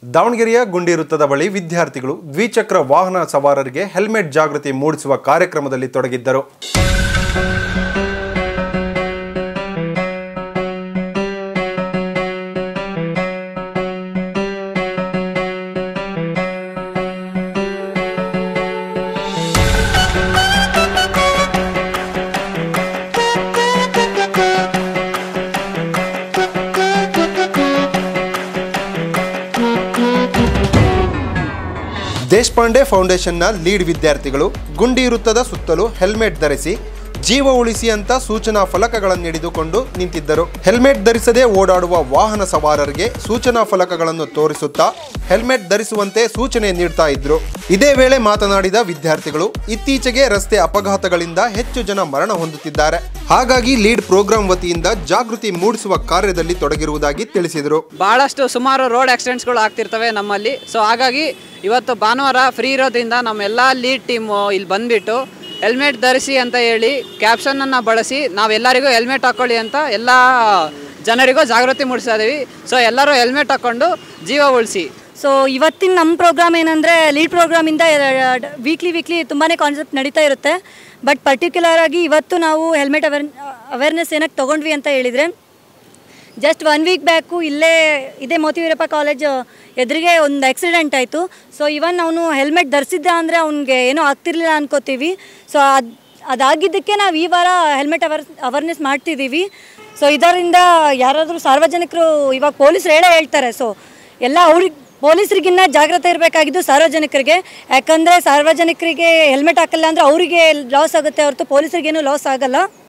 ದಾವಣಗೆರೆಯ ಗುಂಡಿ ವೃತ್ತದ ಬಳಿ ವಿದ್ಯಾರ್ಥಿಗಳು ದ್ವಿಚಕ್ರ ವಾಹನ ಸವಾರರಿಗೆ ಹೆಲ್ಮೆಟ್ ಜಾಗೃತಿ ಮೂಡಿಸುವ ಕಾರ್ಯಕ್ರಮದಲ್ಲಿ ತೊಡಗಿದ್ದರು ದೇಶಪಾಂಡೆ ಫೌಂಡೇಶನ್ನ ಲೀಡ್ ವಿದ್ಯಾರ್ಥಿಗಳು ಗುಂಡಿ ವೃತ್ತದ ಸುತ್ತಲೂ ಹೆಲ್ಮೆಟ್ ಧರಿಸಿ ಜೀವ ಉಳಿಸಿ ಅಂತ ಸೂಚನಾ ಫಲಕಗಳನ್ನು ಹಿಡಿದುಕೊಂಡು ನಿಂತಿದ್ದರು ಹೆಲ್ಮೆಟ್ ಧರಿಸದೆ ಓಡಾಡುವ ವಾಹನ ಸವಾರರಿಗೆ ಸೂಚನಾ ಫಲಕಗಳನ್ನು ತೋರಿಸುತ್ತಾ ಹೆಲ್ಮೆಟ್ ಧರಿಸುವಂತೆ ಸೂಚನೆ ನೀಡ್ತಾ ಇದ್ರು ಇದೇ ವೇಳೆ ಮಾತನಾಡಿದ ವಿದ್ಯಾರ್ಥಿಗಳು ಇತ್ತೀಚೆಗೆ ರಸ್ತೆ ಅಪಘಾತಗಳಿಂದ ಹೆಚ್ಚು ಜನ ಮರಣ ಹೊಂದುತ್ತಿದ್ದಾರೆ ಹಾಗಾಗಿ ಲೀಡ್ ಪ್ರೋಗ್ರಾಂ ವತಿಯಿಂದ ಜಾಗೃತಿ ಮೂಡಿಸುವ ಕಾರ್ಯದಲ್ಲಿ ತೊಡಗಿರುವುದಾಗಿ ತಿಳಿಸಿದರು ಭಾಳಷ್ಟು ಸುಮಾರು ರೋಡ್ ಆಕ್ಸಿಡೆಂಟ್ಸ್ಗಳು ಆಗ್ತಿರ್ತವೆ ನಮ್ಮಲ್ಲಿ ಸೊ ಹಾಗಾಗಿ ಇವತ್ತು ಭಾನುವಾರ ಫ್ರೀ ಇರೋದ್ರಿಂದ ನಮ್ಮೆಲ್ಲ ಲೀಡ್ ಟೀಮು ಇಲ್ಲಿ ಬಂದುಬಿಟ್ಟು ಹೆಲ್ಮೆಟ್ ಧರಿಸಿ ಅಂತ ಹೇಳಿ ಕ್ಯಾಪ್ಷನನ್ನು ಬಳಸಿ ನಾವೆಲ್ಲರಿಗೂ ಹೆಲ್ಮೆಟ್ ಹಾಕ್ಕೊಳ್ಳಿ ಅಂತ ಎಲ್ಲ ಜನರಿಗೂ ಜಾಗೃತಿ ಮೂಡಿಸ್ತಾ ಇದೀವಿ ಸೊ ಎಲ್ಲರೂ ಹೆಲ್ಮೆಟ್ ಹಾಕ್ಕೊಂಡು ಜೀವ ಉಳಿಸಿ ಸೊ ಇವತ್ತಿನ ನಮ್ಮ ಪ್ರೋಗ್ರಾಮ್ ಏನಂದರೆ ಲೀಡ್ ಪ್ರೋಗ್ರಾಮಿಂದ ವೀಕ್ಲಿ ವೀಕ್ಲಿ ತುಂಬಾ ಕಾನ್ಸೆಪ್ಟ್ ನಡೀತಾ ಇರುತ್ತೆ ಬಟ್ ಪರ್ಟಿಕ್ಯುಲರ್ ಆಗಿ ಇವತ್ತು ನಾವು ಹೆಲ್ಮೆಟ್ ಅವೇರ್ ಅವೇರ್ನೆಸ್ ಏನಕ್ಕೆ ತೊಗೊಂಡ್ವಿ ಅಂತ ಹೇಳಿದರೆ ಜಸ್ಟ್ ಒನ್ ವೀಕ್ ಬ್ಯಾಕು ಇಲ್ಲೇ ಇದೇ ಮೋತಿವೀರಪ್ಪ ಕಾಲೇಜ್ ಎದುರಿಗೆ ಒಂದು ಆಕ್ಸಿಡೆಂಟ್ ಆಯಿತು ಸೊ ಇವನ್ ಅವನು ಹೆಲ್ಮೆಟ್ ಧರಿಸಿದ್ದ ಅಂದರೆ ಅವ್ನಿಗೆ ಏನೂ ಆಗ್ತಿರ್ಲಿಲ್ಲ ಅನ್ಕೋತೀವಿ ಸೊ ಅದು ಅದಾಗಿದ್ದಕ್ಕೆ ನಾವು ಈ ವಾರ ಹೆಲ್ಮೆಟ್ ಅವರ್ ಅವೇರ್ನೆಸ್ ಮಾಡ್ತಿದ್ದೀವಿ ಸೊ ಇದರಿಂದ ಯಾರಾದರೂ ಸಾರ್ವಜನಿಕರು ಇವಾಗ ಪೊಲೀಸರು ಹೇಳೇ ಹೇಳ್ತಾರೆ ಸೊ ಎಲ್ಲ ಅವ್ರಿಗೆ ಪೊಲೀಸರಿಗಿನ್ನ ಜಾಗ್ರತೆ ಇರಬೇಕಾಗಿದ್ದು ಸಾರ್ವಜನಿಕರಿಗೆ ಯಾಕಂದರೆ ಸಾರ್ವಜನಿಕರಿಗೆ ಹೆಲ್ಮೆಟ್ ಹಾಕಲ್ಲ ಅಂದರೆ ಅವರಿಗೆ ಲಾಸ್ ಆಗುತ್ತೆ ಹೊರತು ಪೊಲೀಸರಿಗೇನು ಲಾಸ್ ಆಗಲ್ಲ